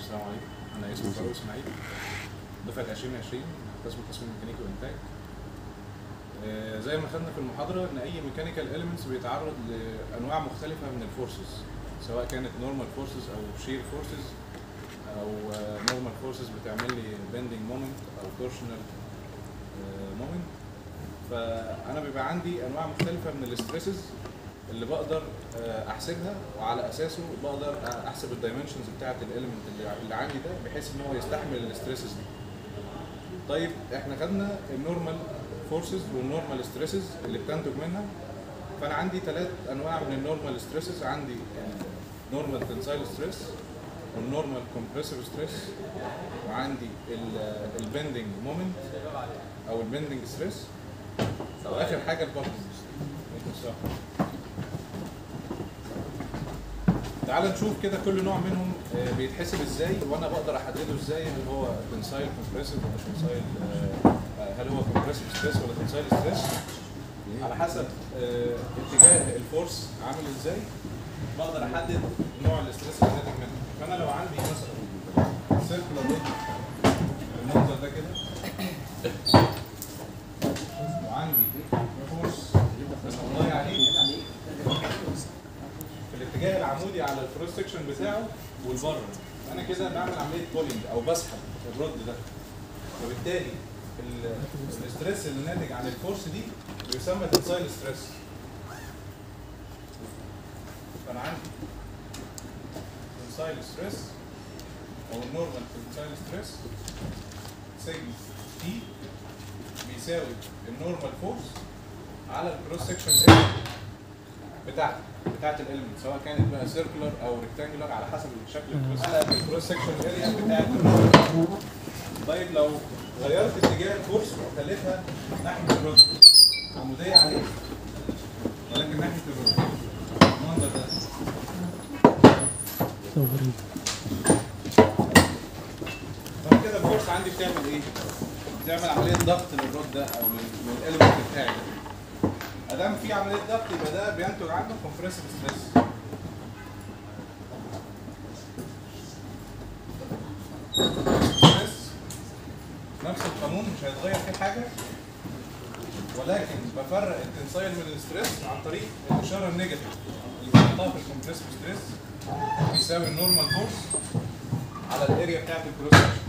السلام عليكم انا اسمي فاروق اسماعيل دفعه 2020 قسم تصميم ميكانيكي وانتاج آه، زي ما خدنا في المحاضره ان اي ميكانيكال اليمنتس بيتعرض لانواع مختلفه من الفورسز سواء كانت نورمال فورسز او شير فورسز او نورمال فورسز بتعمل لي بندنج مومنت او تورشنال مومنت فانا بيبقى عندي انواع مختلفه من الاستريسز اللي بقدر آه، احسبها وعلى اساسه بقدر احسب الدايمنشنز بتاعه الاليمنت اللي اللي عندي ده بحيث ان هو يستحمل الاستريسز دي. طيب احنا خدنا النورمال فورسز والنورمال ستريسز اللي بتنتج منها فانا عندي ثلاث انواع من النورمال ستريسز عندي النورمال تنسايل ستريس والنورمال كومبريسيف ستريس وعندي البندنج مومنت او البندنج ستريس واخر حاجه الباكنج تعال نشوف كده كل نوع منهم آه، بيتحسب ازاي وانا بقدر احدده ازاي هل هو تنسايل كومبريسيف ولا تنسايل هل هو كومبريسيف ستريس ولا تنسايل ستريس على حسب آه، اتجاه الفورس عامل ازاي بقدر احدد نوع الاستريس اللي ناتج منه فانا لو عندي مثلا سيركلر المنظر ده كده وعندي فورس الله عليه في الاتجاه العمودي على الكروس سكشن بتاعه والبره انا كده بعمل عمليه بولينج او بسحب الرد ده وبالتالي ال- الاستريس اللي ناتج عن الفورس دي بيسمى تنسايل ستريس فانا عندي تنسايل ستريس او النورمال تنسايل ستريس سيجما تي بيساوي النورمال فورس على الكروس سكشن اريا بتاعتي بتاعت الاليمنت سواء كانت بقى سيركلر او ريكتانجلر على حسب الشكل الكروس على الكروس سكشن اريا بتاعت الرد. طيب لو غيرت اتجاه الفورس وخليتها ناحيه الرد عموديه عليه ولكن ناحيه الرد المنظر ده طب كده الفورس عندي بتعمل ايه؟ بتعمل عمليه ضغط للرد ده او لل- للاليمنت بتاعي ده ادام في عمليه ضغط يبقى ده بينتج عنه كومبريسيف ستريس ستريس نفس القانون مش هيتغير فيه حاجه ولكن بفرق التنسايل من الستريس عن طريق الاشاره النيجاتيف اللي بحطها في الكومبريسيف ستريس بيساوي النورمال فورس على الاريا بتاعت الكروس سكشن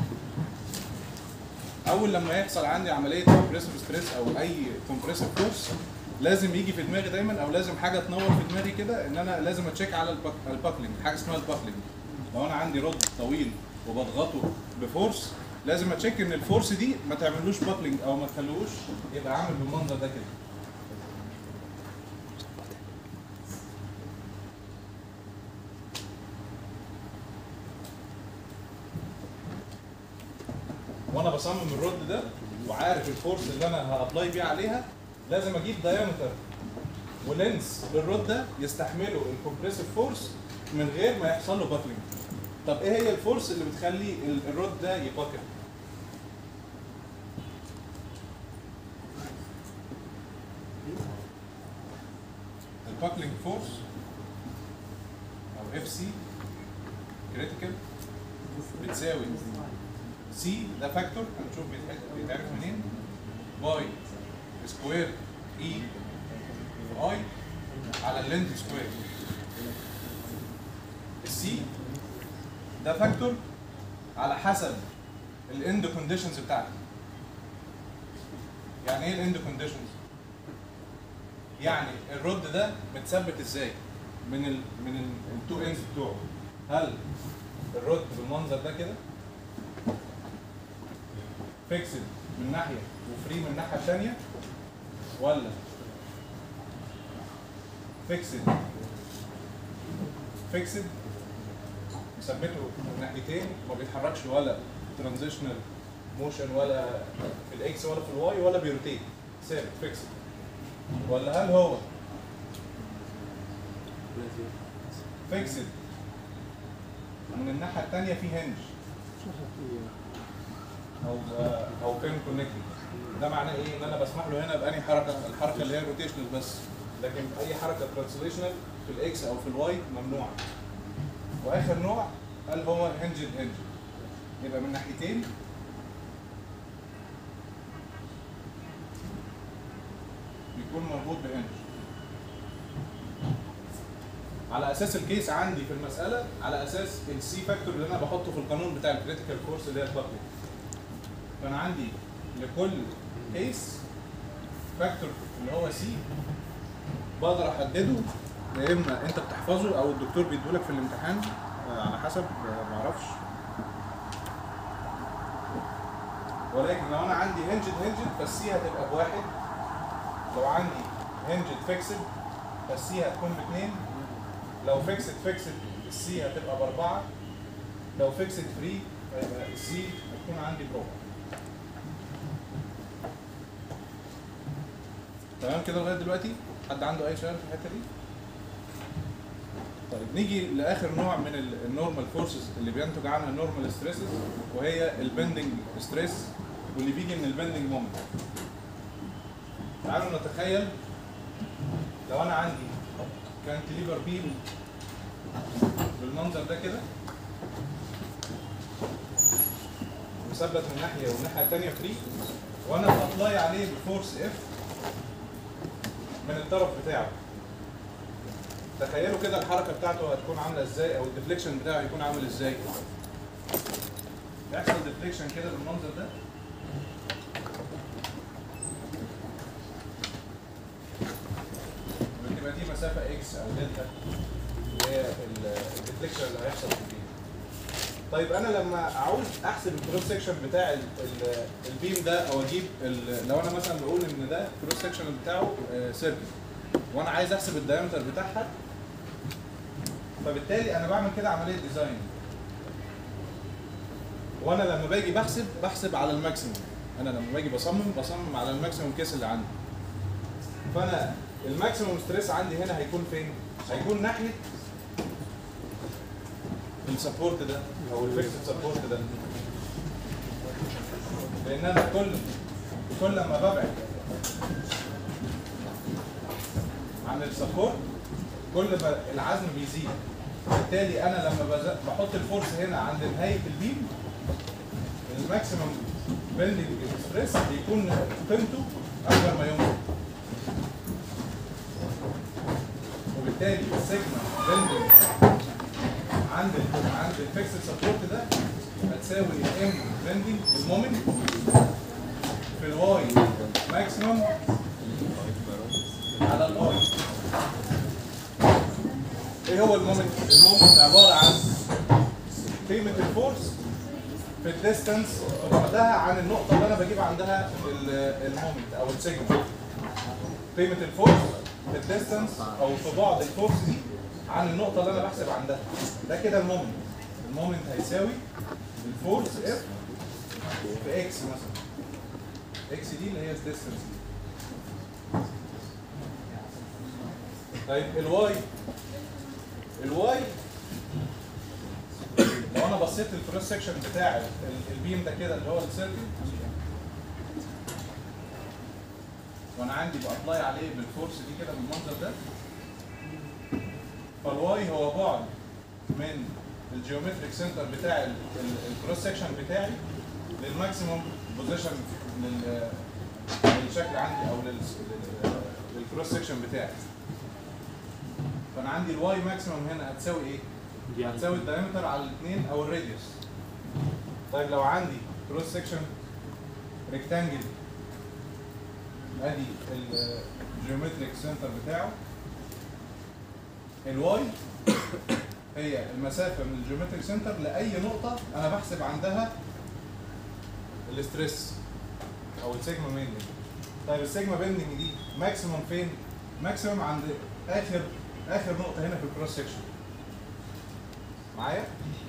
اول لما يحصل عندي عمليه كومبريسيف ستريس او اي كومبريسيف فورس لازم يجي في دماغي دايما او لازم حاجه تنور في دماغي كده ان انا لازم اتشيك على الباك- الباكلينج حاجه اسمها الباكلينج لو انا عندي رد طويل وبضغطه بفورس لازم اتشيك ان الفورس دي ما تعملوش باكلينج او ما تخلوش يبقى عامل بالمنظر ده كده وانا بصمم الرد ده وعارف الفورس اللي انا هابلاي بيه عليها لازم اجيب دايمتر ولينس للرد ده يستحمله الكومبريسيف فورس من غير ما يحصل له باكلينج طب ايه هي الفورس اللي بتخلي ال- الرد ده يباكل الباكلينج فورس او اف سي كريتيكال بتساوي سي ده فاكتور هنشوف بيتع- بيتعرف منين باي سكوير اي اي على اللينث سكوير السي ده فاكتور على حسب الاند كونديشنز بتاعتي يعني ايه الاند كونديشنز يعني الرد ده متثبت ازاي من ال من التو اندز بتوعه هل الرد بالمنظر ده كده فيكسد من ناحيه وفري من الناحيه الثانيه ولا فيكسد فيكسد مثبته من ناحيتين ما بيتحركش ولا ترانزيشنال موشن ولا في الاكس ولا في الواي ولا بيروتيت ثابت فيكسد ولا هل هو فيكسد من الناحيه الثانيه في هنج او او بين كونكتنج ده معناه ايه ان انا بسمح له هنا باني حركه الحركه اللي هي روتيشنال بس لكن اي حركه ترانسليشنال في الاكس او في الواي ممنوعه واخر نوع هل هو هنجد هنجد يبقى من ناحيتين بيكون مربوط بهنج على اساس الكيس عندي في المساله على اساس السي فاكتور اللي انا بحطه في القانون بتاع الكريتيكال فورس اللي هي البابليك فانا عندي لكل كيس فاكتور اللي هو سي بقدر احدده يا اما انت بتحفظه او الدكتور بيديهولك في الامتحان آه، على حسب آه، معرفش ولكن لو انا عندي هنجد هنجد فالسي هتبقى بواحد لو عندي هنجد فيكسد فالسي هتكون باثنين لو فيكسد فيكسد السي هتبقى باربعه لو فيكسد فري فيبقى السي هتكون عندي بربع تمام كده لغايه دلوقتي حد عنده اي سؤال في الحته دي طيب نيجي لاخر نوع من النورمال فورسز اللي بينتج عنها النورمال ستريسز وهي البندنج ستريس واللي بيجي من البندنج مومنت تعالوا نتخيل لو انا عندي كانتليفر بيم بالمنظر ده كده مثبت من ناحيه والناحيه الثانيه فري وانا بابلاي عليه بفورس اف من الطرف بتاعه تخيلوا كده الحركه بتاعته هتكون عامله ازاي او الديفليكشن بتاعه هيكون عامل ازاي يحصل ديفليكشن كده بالمنظر ده بتبقى دي مسافه اكس او دلتا اللي هي الديفليكشن اللي هيحصل في البيم طيب انا لما عاوز احسب الكروس سكشن بتاع ال- ال- البيم ده او اجيب ال- لو انا مثلا بقول ان ده الكروس سكشن بتاعه سيركل وانا عايز احسب الدايمتر بتاعها فبالتالي انا بعمل كده عمليه ديزاين وانا لما باجي بحسب بحسب على الماكسيموم انا لما باجي بصمم بصمم على الماكسيموم كيس اللي عندي فانا الماكسيموم ستريس عندي هنا هيكون فين هيكون ناحيه السبورت ده او الفيكسد سبورت ده لان انا كل كل ما ببعد عن السبورت كل ما العزم بيزيد بالتالي انا لما بز- بحط الفورس هنا عند نهايه البيم الماكسيمم بندنج ستريس بيكون قيمته اكبر ما يمكن وبالتالي السيجما بندنج عند ال عند الفيكسد سبورت ده هتساوي ام بندنج المومنت في الواي ماكسيمم على الاي ايه هو المومنت؟ المومنت عباره عن قيمه الفورس في الديستانس وبعدها عن النقطه اللي انا بجيب عندها ال- المومنت او السيجما قيمه الفورس في الديستانس او في بعد الفورس دي عن النقطه اللي انا بحسب عندها ده كده المومنت المومنت هيساوي الفورس اف في اكس مثلا اكس دي اللي هي الديستانس دي طيب الواي الواي لو انا بصيت للكروس سكشن بتاع ال- البيم ده كده اللي هو السيركل وانا عندي بابلاي عليه بالفورس دي كده بالمنظر ده فالواي هو بعد من الجيومتريك سنتر بتاع ال- ال- الكروس سكشن بتاعي للماكسيموم بوزيشن لل للشكل عندي او لل- لل- للكروس سكشن بتاعي فانا عندي الواي ماكسيموم هنا هتساوي ايه؟ هتساوي الدايمتر على الاثنين او الراديوس طيب لو عندي كروس سكشن ريكتانجل ادي الجيومتريك سنتر بتاعه الواي هي المسافه من الجيومتريك سنتر لاي نقطه انا بحسب عندها الاستريس او السيجما بيندنج طيب السيجما بيندنج دي ماكسيموم فين؟ ماكسيموم عند اخر اخر نقطه هنا في الكروس سكشن معايا؟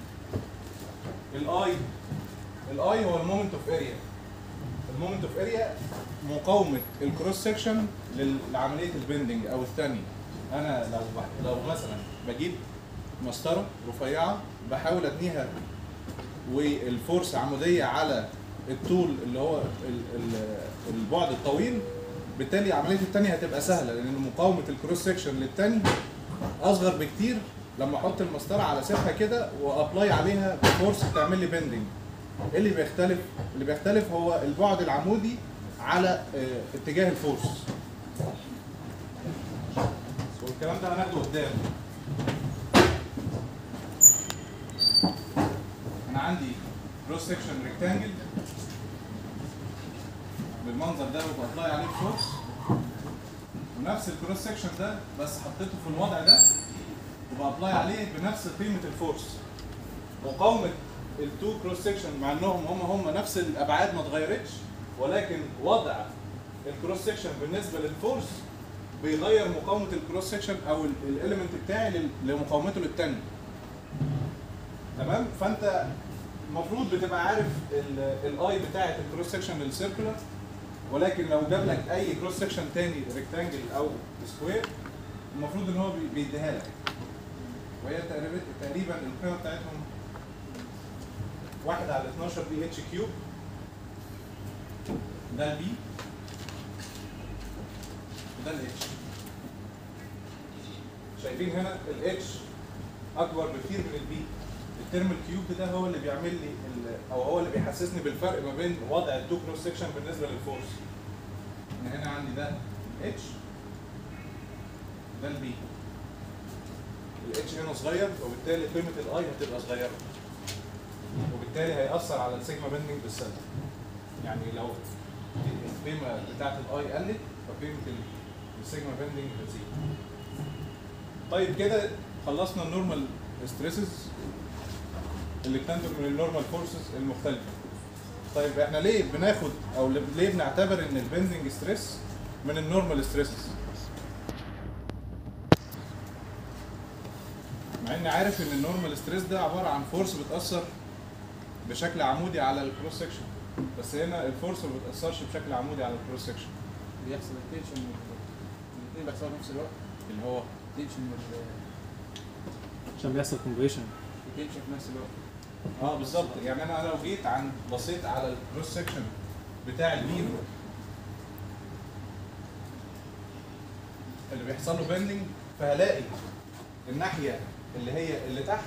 الاي الاي هو المومنت اوف اريا المومنت اوف اريا مقاومه الكروس سكشن لعمليه البندنج او الثانيه انا لو ب- لو مثلا بجيب مسطره رفيعه بحاول اتنيها والفورس عموديه على الطول اللي هو ال- ال- البعد الطويل بالتالي عمليه الثانيه هتبقى سهله لان مقاومه الكروس سكشن للثاني اصغر بكتير لما احط المسطره على سيفها كده وابلاي عليها بفورس بتعمل لي بندنج ايه اللي بيختلف اللي بيختلف هو البعد العمودي على آه، اتجاه الفورس والكلام ده هناخده قدام انا عندي كروس سكشن ريكتانجل بالمنظر ده وبابلاي عليه فورس ونفس الكروس سكشن ده بس حطيته في الوضع ده وبابلاي عليه بنفس قيمه الفورس مقاومه التو كروس سكشن مع انهم هم هم نفس الابعاد ما اتغيرتش ولكن وضع الكروس سكشن بالنسبه للفورس بيغير مقاومه الكروس سكشن او الاليمنت بتاعي لل- لمقاومته للتاني تمام فانت المفروض بتبقى عارف الاي بتاعه الكروس سكشن السيركولار ولكن لو جاب لك اي كروس سكشن تاني ريكتانجل او سكوير المفروض ان هو بي- بيديها لك وهي تقريبا تقريبا القيمه بتاعتهم 1 على 12 بي اتش كيوب ده البي وده الاتش شايفين هنا الاتش اكبر بكتير من البي الترم الكيوب ده هو اللي بيعمل لي ال- او هو اللي بيحسسني بالفرق ما بين وضع التو كروس سكشن بالنسبه للفورس انا هنا عندي ده اتش ده البي الاتش هنا صغير وبالتالي قيمه الاي هتبقى صغيره وبالتالي هيأثر على السيجما بندنج بالسلب يعني لو القيمه بتاعت الاي قلت فقيمه ال- السيجما بندنج هتزيد طيب كده خلصنا النورمال ستريسز اللي بتنتج من النورمال فورسز المختلفه طيب احنا ليه بناخد او ليه بنعتبر ان البندنج ستريس من النورمال ستريسز مع اني عارف ان النورمال ستريس ده عباره عن فورس بتاثر بشكل عمودي على الكروس سكشن بس هنا الفورس ما بتاثرش بشكل عمودي على الكروس سكشن بيحصل التنشن الاثنين بيحصلوا في نفس الوقت اللي هو التنشن وال عشان بيحصل كونفيشن التنشن في نفس الوقت اه بالظبط يعني انا لو جيت عن بصيت على الكروس سكشن بتاع البيم اللي بيحصل له بندنج فهلاقي الناحيه اللي هي اللي تحت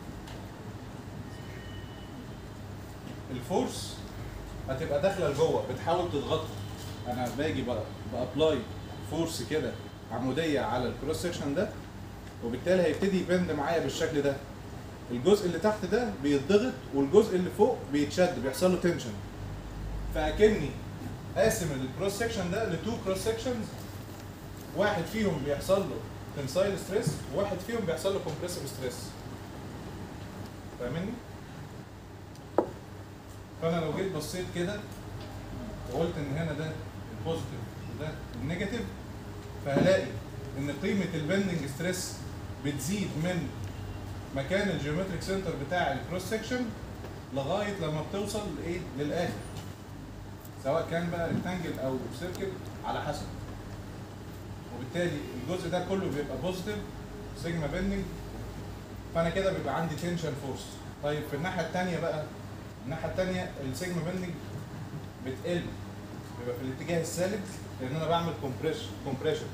الفورس هتبقى داخله لجوه بتحاول تضغطها انا باجي بقى- بابلاي فورس كده عموديه على الكروس سكشن ده وبالتالي هيبتدي يبند معايا بالشكل ده الجزء اللي تحت ده بيتضغط والجزء اللي فوق بيتشد بيحصل له تنشن فاكني قاسم الكروس سكشن ده لتو كروس سكشنز واحد فيهم بيحصل له تنسايل ستريس وواحد فيهم بيحصل له كومبريسيف ستريس فاهمني؟ فانا لو جيت بصيت كده وقلت ان هنا ده البوزيتيف وده النيجاتيف فهلاقي ان قيمه البندنج ستريس بتزيد من مكان الجيومتريك سنتر بتاع الكروس سكشن لغايه لما بتوصل لايه للاخر سواء كان بقى ريكتانجل او سيركل على حسب وبالتالي الجزء ده كله بيبقى بوزيتيف سيجما بندنج فانا كده بيبقى عندي تنشن فورس طيب في الناحيه الثانيه بقى الناحيه الثانيه السيجما بندنج بتقل بيبقى في الاتجاه السالب لان انا بعمل كومبريشن كومبريشن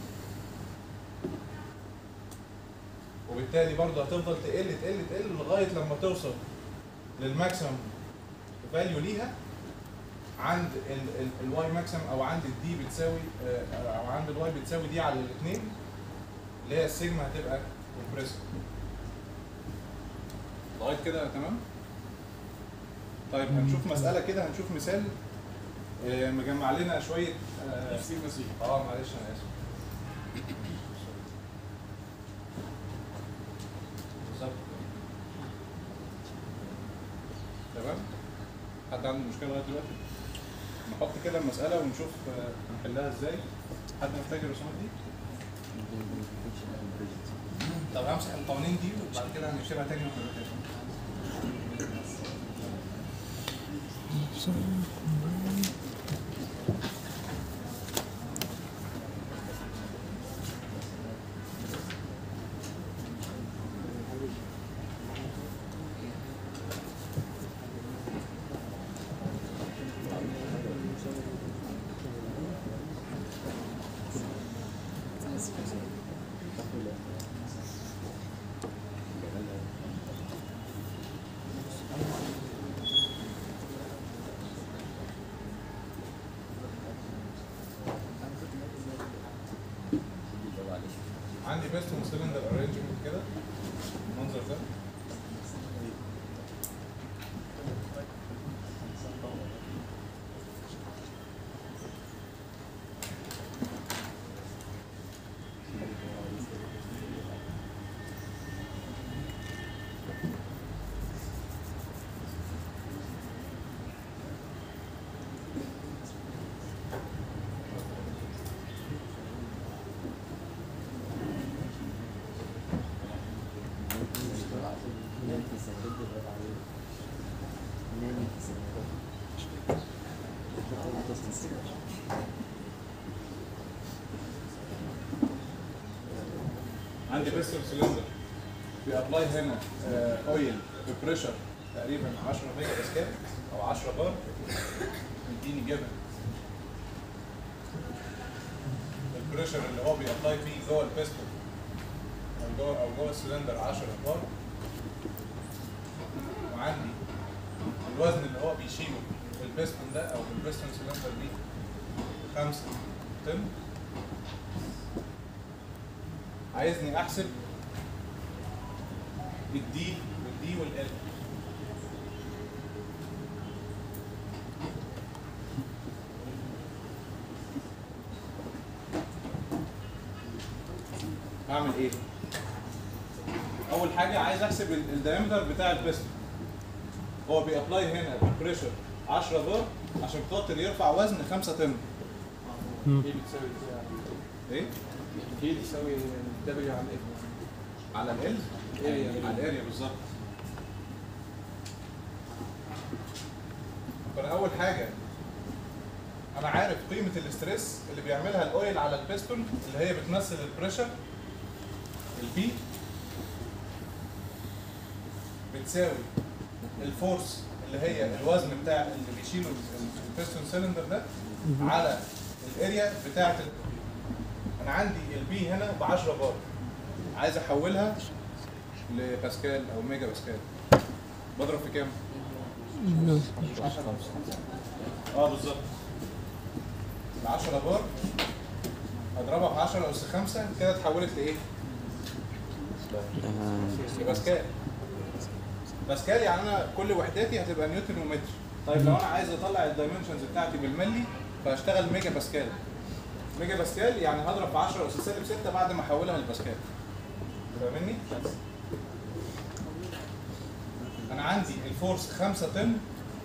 وبالتالي برضه هتفضل تقل تقل تقل لغايه لما توصل للماكسيمم فاليو ليها عند الواي ماكسيمم او عند الدي بتساوي آه، او عند الواي بتساوي دي على الاثنين اللي هي السيجما هتبقى كومبريسور لغايه كده تمام طيب هنشوف مساله كده هنشوف مثال آه، مجمع لنا شويه اه نفس المسيح آه، معلش انا اسف بالظبط تمام حد عنده مشكله لغايه دلوقتي نحط كده المساله ونشوف آه، هنحلها ازاي حد محتاج الرسومات دي طب همسح القوانين دي وبعد كده هنكتبها تاني واحنا بنكتبها. بيستون سلندر ارينجمنت كده المنظر ده عندي بيستون سلندر بيابلاي هنا اويل ببريشر تقريبا 10 ميجا باسكال او 10 بار يديني جبن البريشر اللي هو بيابلاي فيه جوه البيستون او جوه او جوه السلندر 10 بار وعندي الوزن اللي هو بيشيله في البيستون ده او في البيستون سلندر دي 5 طن عايزني احسب الدي والدي والال اعمل ايه اول حاجه عايز احسب الدايمتر بتاع البيستون هو بيابلاي هنا بريشر 10 بار عشان خاطر يرفع وزن 5 طن هي بتساوي كده يعني ايه هي تساوي دبليو على الاف على ال Area. على الاريا بالظبط فانا اول حاجه انا عارف قيمه الاستريس اللي بيعملها الاويل على البيستون اللي هي بتمثل البريشر البي بتساوي الفورس اللي هي الوزن بتاع اللي بيشيله البيستون سيلندر ده على الاريا بتاعه ال... انا عندي البي هنا ب 10 بار عايز احولها لباسكال او ميجا باسكال بضرب في كام؟ اه بالظبط ال 10 بار اضربها في 10 اس 5 كده اتحولت لايه؟ لباسكال باسكال يعني انا كل وحداتي هتبقى نيوتن ومتر طيب لو انا عايز اطلع الدايمنشنز بتاعتي بالملي فهشتغل ميجا باسكال ميجا باسكال يعني هضرب في 10 اس سالب 6 بعد ما احولها لباسكال فاهمني؟ انا عندي الفورس 5 طن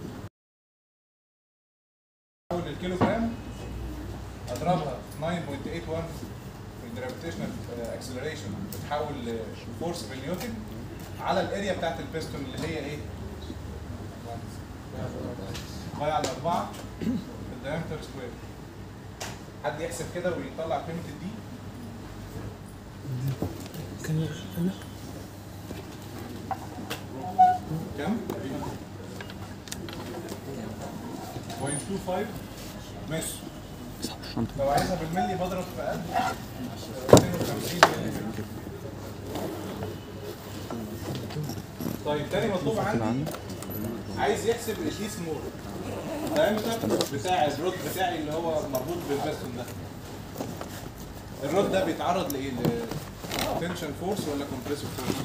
احول الكيلو جرام اضربها في 9.81 في الجرافيتيشنال اكسلريشن بتحول لفورس بالنيوتن على الاريا بتاعت البيستون اللي هي ايه؟ باي على 4 في الدايمتر سكوير حد يحسب كده ويطلع قيمه الدي كم؟ 0.25 ماشي لو عايزها بالملي بضرب في قد 250 ملي طيب تاني مطلوب عندي عايز يحسب الدي سمول الدايمتر بتاع الرود بتاعي اللي هو مربوط بالبستون ده الرود ده بيتعرض لايه؟ لتنشن فورس ولا كومبريسيف فورس؟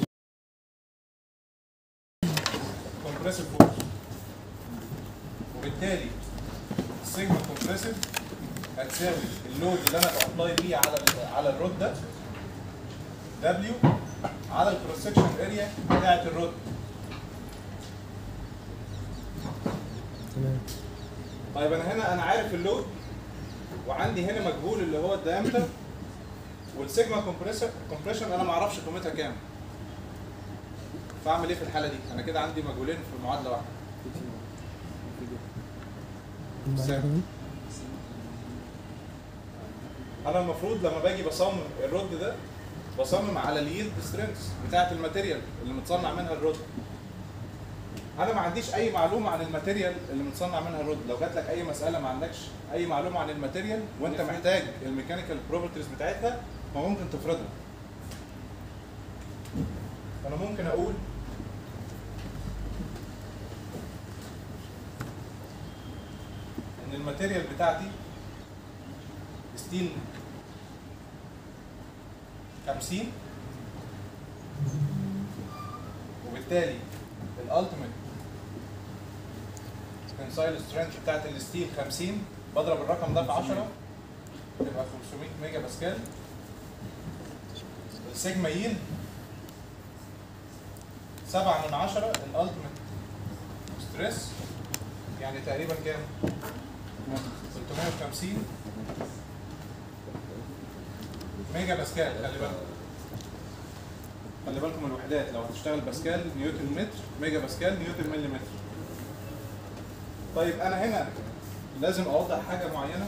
كومبريسيف فورس وبالتالي السيجما كومبريسيف هتساوي اللود اللي انا بابلاي بيه على ال- على الرود ده دبليو على الكروس سكشن اريا بتاعت الرود تمام طيب انا هنا انا عارف اللود وعندي هنا مجهول اللي هو الدايمتر والسيجما كومبريسر كومبريشن انا ما اعرفش قيمتها كام فاعمل ايه في الحاله دي انا كده عندي مجهولين في معادله واحده سام. انا المفروض لما باجي بصمم الرد ده بصمم على اليلد سترينث بتاعه الماتيريال اللي متصنع منها الرد انا ما عنديش اي معلومه عن الماتيريال اللي متصنع منها الرد لو جات لك اي مساله ما عندكش اي معلومه عن الماتيريال وانت محتاج الميكانيكال بروبرتيز بتاعتها فممكن تفرضها فانا ممكن اقول ان الماتيريال بتاعتي ستيل 50 وبالتالي الالتيميت تنسايل سترينث بتاعت الستيل 50 بضرب الرقم ده في 10 تبقى 500 ميجا باسكال السيجما ييلد 7 من 10 الالتيميت ستريس يعني تقريبا كام؟ 350 ميجا باسكال خلي بالكم خلي بالكم من الوحدات لو هتشتغل باسكال نيوتن متر ميجا باسكال نيوتن مليمتر طيب انا هنا لازم اوضح حاجه معينه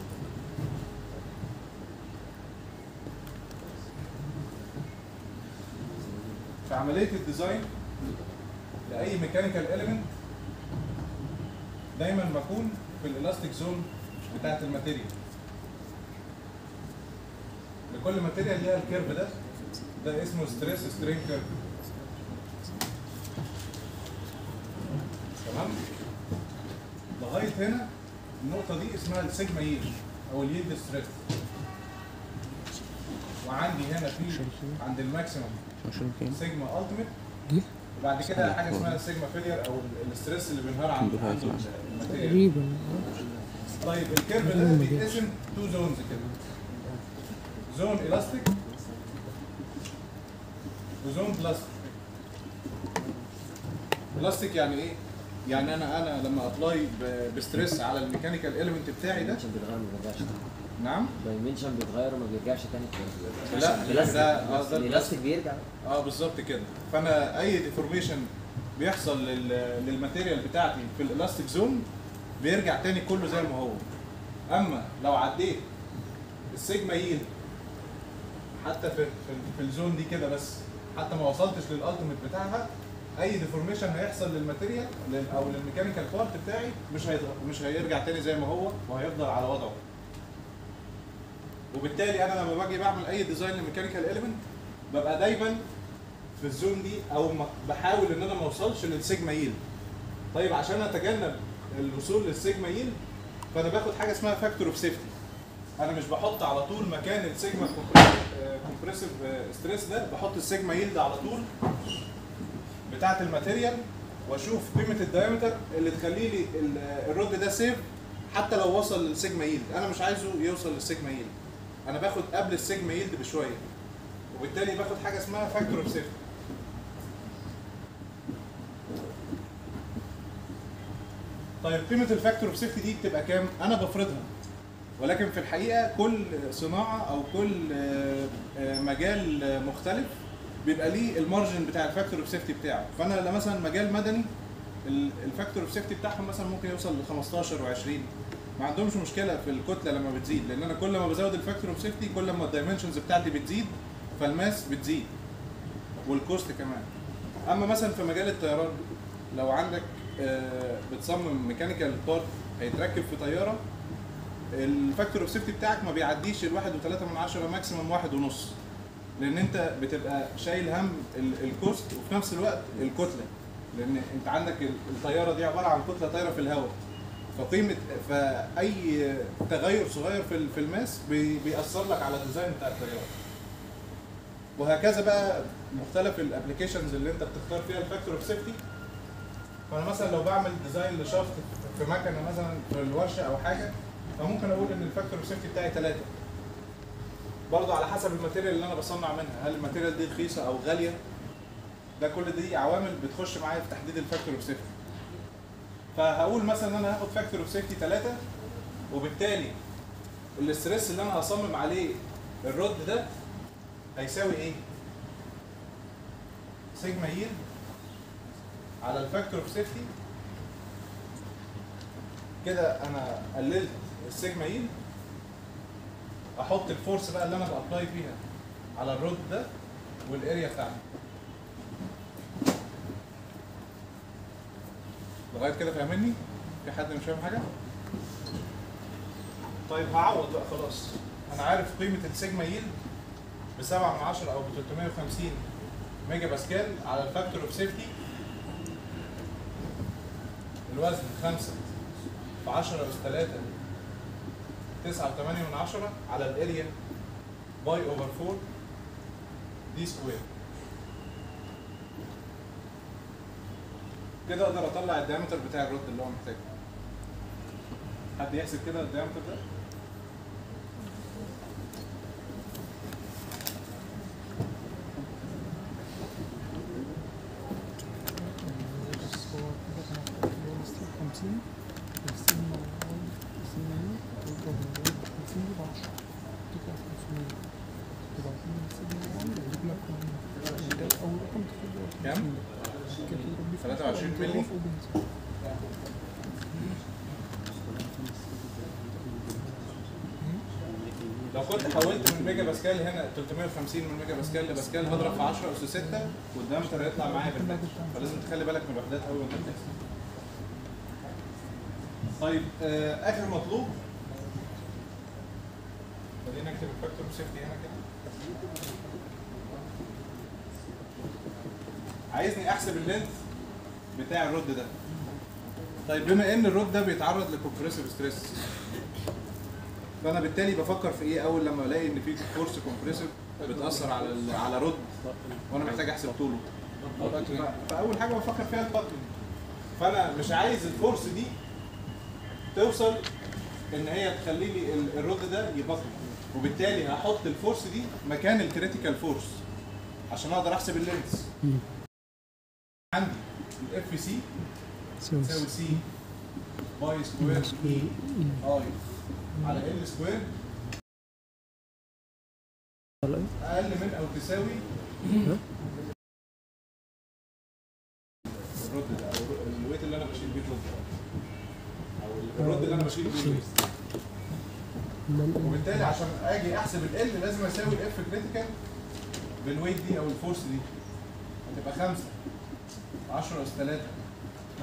في عمليه الديزاين لاي ميكانيكال اليمنت دايما بكون في الالاستيك زون بتاعت الماتيريال لكل ماتيريال ليها الكيرف ده ده اسمه ستريس سترين كيرف تمام لغايه هنا النقطه دي اسمها السيجما ييلد او اليلد ستريس وعندي هنا في عند الماكسيمم سيجما التيميت وبعد كده حاجه اسمها السيجما فيلير او ال- الستريس اللي بينهار عند عند الماتيريال تقريبا طيب الكيرف ده بيتقسم تو زونز كده زون الاستيك وزون بلاستيك بلاستيك يعني ايه؟ يعني انا انا لما ابلاي ب- بستريس على الميكانيكال اليمنت بتاعي ده دايمنشن بيتغير ما بيرجعش تاني نعم دايمنشن بيتغير وما بيرجعش تاني لا الاستيك ده آه، ده الاستيك بيرجع اه بالظبط كده فانا اي ديفورميشن بيحصل لل- للماتيريال بتاعتي في الالاستيك زون بيرجع تاني كله زي ما هو اما لو عديت السيجما ييلد حتى في في, في الزون دي كده بس حتى ما وصلتش للالتيميت بتاعها اي ديفورميشن هيحصل للماتيريال لل- او للميكانيكال بارت بتاعي مش هيتغ- مش هيرجع تاني زي ما هو وهيفضل على وضعه وبالتالي انا لما باجي بعمل اي ديزاين لميكانيكال اليمنت ببقى دايما في الزون دي او ما- بحاول ان انا ما اوصلش للسيجما ييلد طيب عشان اتجنب الوصول للسيجما ييلد فانا باخد حاجه اسمها فاكتور اوف سيفتي انا مش بحط على طول مكان السيجما كومبريسيف ستريس ده بحط السيجما ييلد على طول بتاعه الماتيريال واشوف قيمه الدايمتر اللي تخلي لي ال- الرد ده سيف حتى لو وصل للسيجما ييلد انا مش عايزه يوصل للسيجما ييلد انا باخد قبل السيجما ييلد بشويه وبالتالي باخد حاجه اسمها فاكتور اوف سيفتي طيب قيمه الفاكتور اوف سيفتي دي بتبقى كام انا بفرضها ولكن في الحقيقه كل صناعه او كل آه، آه، مجال آه، مختلف بيبقى ليه المارجن بتاع الفاكتور اوف سيفتي بتاعه فانا لما مثلا مجال مدني ال- الفاكتور اوف سيفتي بتاعهم مثلا ممكن يوصل ل 15 و20 ما عندهمش مشكله في الكتله لما بتزيد لان انا كل ما بزود الفاكتور اوف سيفتي كل ما الدايمنشنز بتاعتي بتزيد فالماس بتزيد والكوست كمان اما مثلا في مجال الطيران لو عندك آه، بتصمم ميكانيكال بارت هيتركب في طياره الفاكتور اوف سيفتي بتاعك ما بيعديش الواحد وثلاثة من عشرة ماكسيمم واحد ونص لان انت بتبقى شايل هم ال- الكوست وفي نفس الوقت الكتله لان انت عندك ال- الطياره دي عباره عن كتله طايره في الهواء فقيمه فاي تغير صغير في ال- في الماس بي- بيأثر لك على الديزاين بتاع الطياره وهكذا بقى مختلف الابلكيشنز اللي انت بتختار فيها الفاكتور اوف سيفتي فانا مثلا لو بعمل ديزاين لشافت في مكنه مثلا في الورشه او حاجه فممكن اقول ان الفاكتور اوف سيفتي بتاعي ثلاثه برضه على حسب الماتيريال اللي انا بصنع منها هل الماتيريال دي رخيصه او غاليه ده كل دي عوامل بتخش معايا في تحديد الفاكتور اوف سيفتي فهقول مثلا ان انا هاخد فاكتور اوف سيفتي 3 وبالتالي الاستريس اللي انا هصمم عليه الرد ده هيساوي ايه؟ سيجما ييلد على الفاكتور اوف سيفتي كده انا قللت السيجما ييلد احط الفورس بقى اللي انا بابلاي فيها على الرود ده والاريا بتاعتي لغايه كده فاهمني في حد مش فاهم حاجه طيب هعوض بقى خلاص انا عارف قيمه السيجما ييلد ب 7 من 10 او ب 350 ميجا باسكال على الفاكتور اوف سيفتي الوزن 5 في 10 اس 3 9 و8 من 10 على الاريا باي اوفر 4 دي سكوير كده اقدر اطلع الدايمتر بتاع الرد اللي هو محتاجه حد يحسب كده الدايمتر ده كام؟ 23 مللي لو كنت حولت من ميجا باسكال هنا 350 من ميجا باسكال لباسكال هضرب في 10 اس 6 والدايمتر هيطلع معايا بالمتر فلازم تخلي بالك من الوحدات قوي وانت بتحسب. طيب آه اخر مطلوب خلينا نكتب الفاكتور سيفتي هنا كده عايزني احسب اللينث بتاع الرد ده طيب بما ان الرد ده بيتعرض لكومبريسيف ستريس فانا بالتالي بفكر في ايه اول لما الاقي ان في فورس كومبريسيف بتاثر على ال- على رد وانا محتاج احسب طوله ف- فاول حاجه بفكر فيها الباكلينج فانا مش عايز الفورس دي توصل ان هي تخلي لي ال- الرد ده يبطل وبالتالي هحط الفورس دي مكان الكريتيكال فورس عشان اقدر احسب اللينس عندي الاف سي تساوي سي باي سكوير اي اي على ال سكوير اقل من او تساوي الرد ده او الويت اللي انا بشيل بيه الرد او الرد اللي انا بشيل بيه الويت وبالتالي عشان اجي احسب ال لازم اساوي الاف كريتيكال بالويت دي او الفورس دي هتبقى 5 10 اس 3 9.81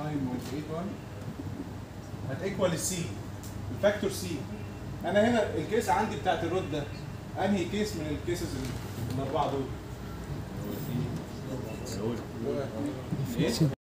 هتيكوال السي الفاكتور سي انا هنا الكيس عندي بتاعت الرود ده انهي كيس من الكيسز الاربعه دول؟ ايه؟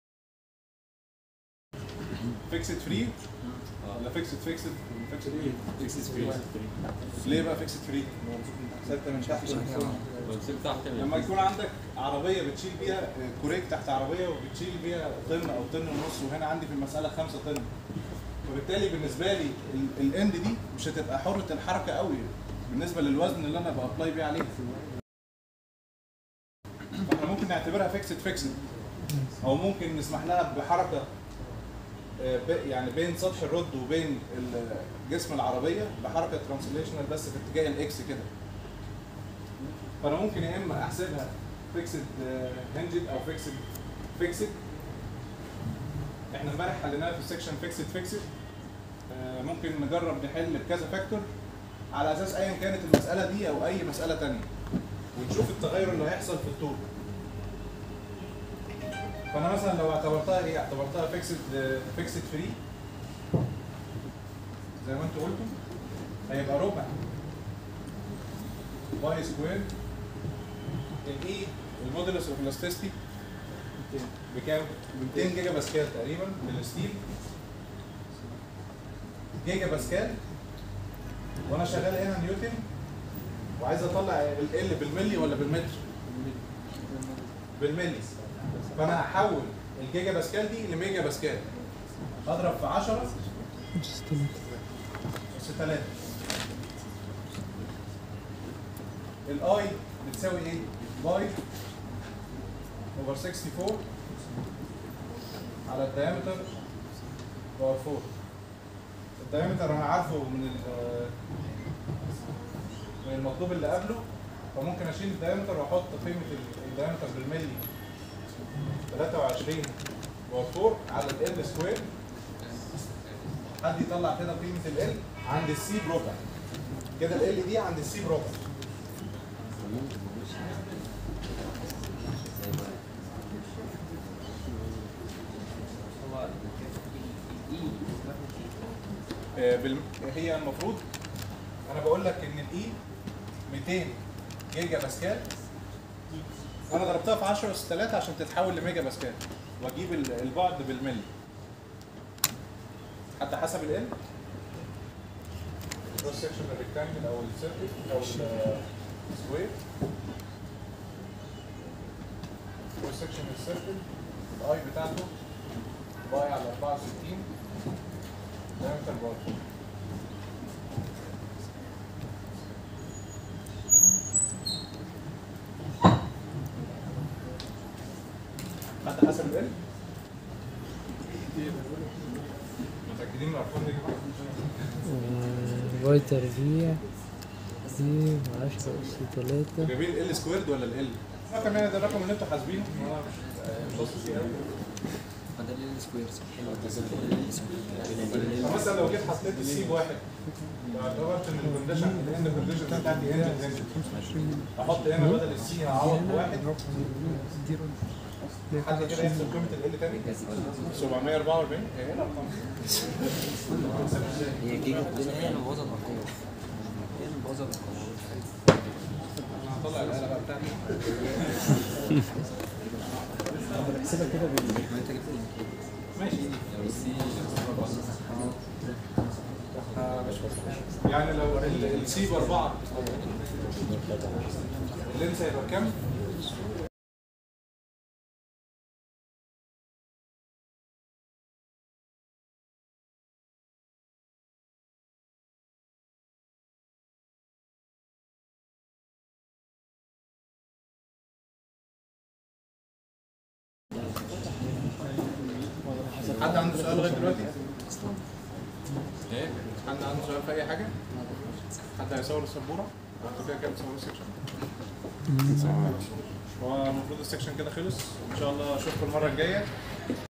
فيكسد فري ولا فيكسد فيكسد فيكسد ايه؟ فيكسد فري ليه بقى فيكسد فري؟ ستة من تحت ومن فوق. لما يكون عندك عربيه بتشيل بيها آه، كوريك تحت عربيه وبتشيل بيها طن او طن ونص وهنا عندي في المساله 5 طن وبالتالي بالنسبه لي ال- الاند دي مش هتبقى حره الحركه قوي بالنسبه للوزن اللي انا بابلاي بيه عليه فاحنا ممكن نعتبرها فيكسد فيكسد او ممكن نسمح لها بحركه آه، ب- يعني بين سطح الرد وبين ال- جسم العربيه بحركه ترانسليشنال بس في اتجاه الاكس كده فانا ممكن يا اما احسبها فيكسد هنجد او فيكسد فيكسد احنا امبارح حليناها في السكشن فيكسد فيكسد ممكن نجرب نحل بكذا فاكتور على اساس ايا كانت المساله دي او اي مساله تانية ونشوف التغير اللي هيحصل في الطول فانا مثلا لو اعتبرتها ايه اعتبرتها فيكسد فيكسد فري زي ما انتوا قلتوا هيبقى ربع باي سكوير الاي المودولس اوف الاستيستي بكام؟ ب 200 جيجا باسكال تقريبا للستيل جيجا باسكال وانا شغال هنا نيوتن وعايز اطلع ال بالملي ولا بالمتر؟ بالملي فانا هحول الجيجا باسكال دي لميجا باسكال اضرب في 10 اس 3 الاي بتساوي ايه؟ باي اوفر 64 على الدايمتر باور 4 الدايمتر انا عارفه من ال- من المطلوب اللي قبله فممكن اشيل الدايمتر واحط قيمه ال- الدايمتر بالملي 23 باور 4 على ال سكوير حد يطلع كده قيمه ال عند السي بربع كده ال دي عند السي بربع آه، بالم... هي المفروض انا بقول لك ان الاي 200 جيجا باسكال انا ضربتها في 10 اس 3 عشان تتحول لميجا باسكال واجيب ال- البعد بالملي حتى حسب ال كروس سكشن الريكتانجل او السيركل او السكوير كروس سكشن السيركل الاي بتاعته باي على 64 diameter باي حد حسب ال متأكدين من الأرقام دي يا جماعة؟ واي تربيع دي عشرة أس تلاتة جايبين ال سكويرد ولا ال ال؟ رقم يعني ده الرقم اللي انتوا حاسبينه وانا مش مش باصص فيه قوي ده ال سكوير فمثلا لو جيت حطيت السي بواحد واعتبرت ان الكونديشن الاند كونديشن بتاعت عندي انجن انجن احط هنا بدل السي هعوض بواحد حد كده يحسب قيمه ال تاني 744 ايه الارقام هي جيجا هي اللي مبوظه الارقام هي اللي مبوظه الارقام انا هطلع الاله بقى بتاعتي بحسبها كده بال ما انت جبت ماشي لو السي يعني لو السي باربعه اللينس هيبقى كام؟ حد عنده سؤال لغايه دلوقتي؟ ايه؟ حد عنده سؤال في اي حاجه؟ حد هيصور السبوره؟ انتوا كده كده بتصوروا السكشن؟ هو المفروض السكشن كده خلص ان شاء الله اشوفكم المره الجايه